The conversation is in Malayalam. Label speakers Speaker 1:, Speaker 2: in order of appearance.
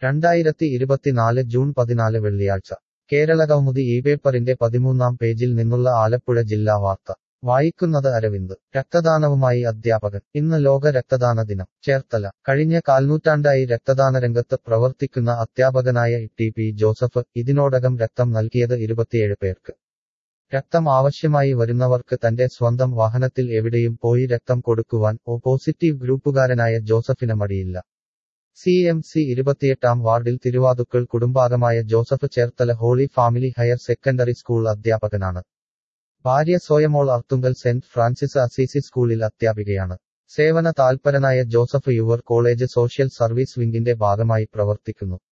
Speaker 1: രണ്ടായിരത്തി ഇരുപത്തിനാല് ജൂൺ പതിനാല് വെള്ളിയാഴ്ച കേരളകൗമുദി ഈ പേപ്പറിന്റെ പതിമൂന്നാം പേജിൽ നിന്നുള്ള ആലപ്പുഴ ജില്ലാ വാർത്ത വായിക്കുന്നത് അരവിന്ദ് രക്തദാനവുമായി അധ്യാപകൻ ഇന്ന് ലോക രക്തദാന ദിനം ചേർത്തല കഴിഞ്ഞ കാൽനൂറ്റാണ്ടായി രക്തദാന രംഗത്ത് പ്രവർത്തിക്കുന്ന അധ്യാപകനായ ടി പി ജോസഫ് ഇതിനോടകം രക്തം നൽകിയത് ഇരുപത്തിയേഴ് പേർക്ക് രക്തം ആവശ്യമായി വരുന്നവർക്ക് തന്റെ സ്വന്തം വാഹനത്തിൽ എവിടെയും പോയി രക്തം കൊടുക്കുവാൻ ഒ പോസിറ്റീവ് ഗ്രൂപ്പുകാരനായ ജോസഫിന് മടിയില്ല സി എം സി ഇരുപത്തിയെട്ടാം വാർഡിൽ തിരുവാതുക്കൾ കുടുംബാംഗമായ Joseph Cherthala holy family higher secondary school അധ്യാപകനാണ് ഭാര്യ Soyamol Arthunkal saint Francis Assisi സ്കൂളിൽ അധ്യാപികയാണ് സേവന താൽപരനായ ജോസഫ് യുവർ കോളേജ് സോഷ്യൽ സർവീസ് വിംഗിന്റെ ഭാഗമായി പ്രവർത്തിക്കുന്നു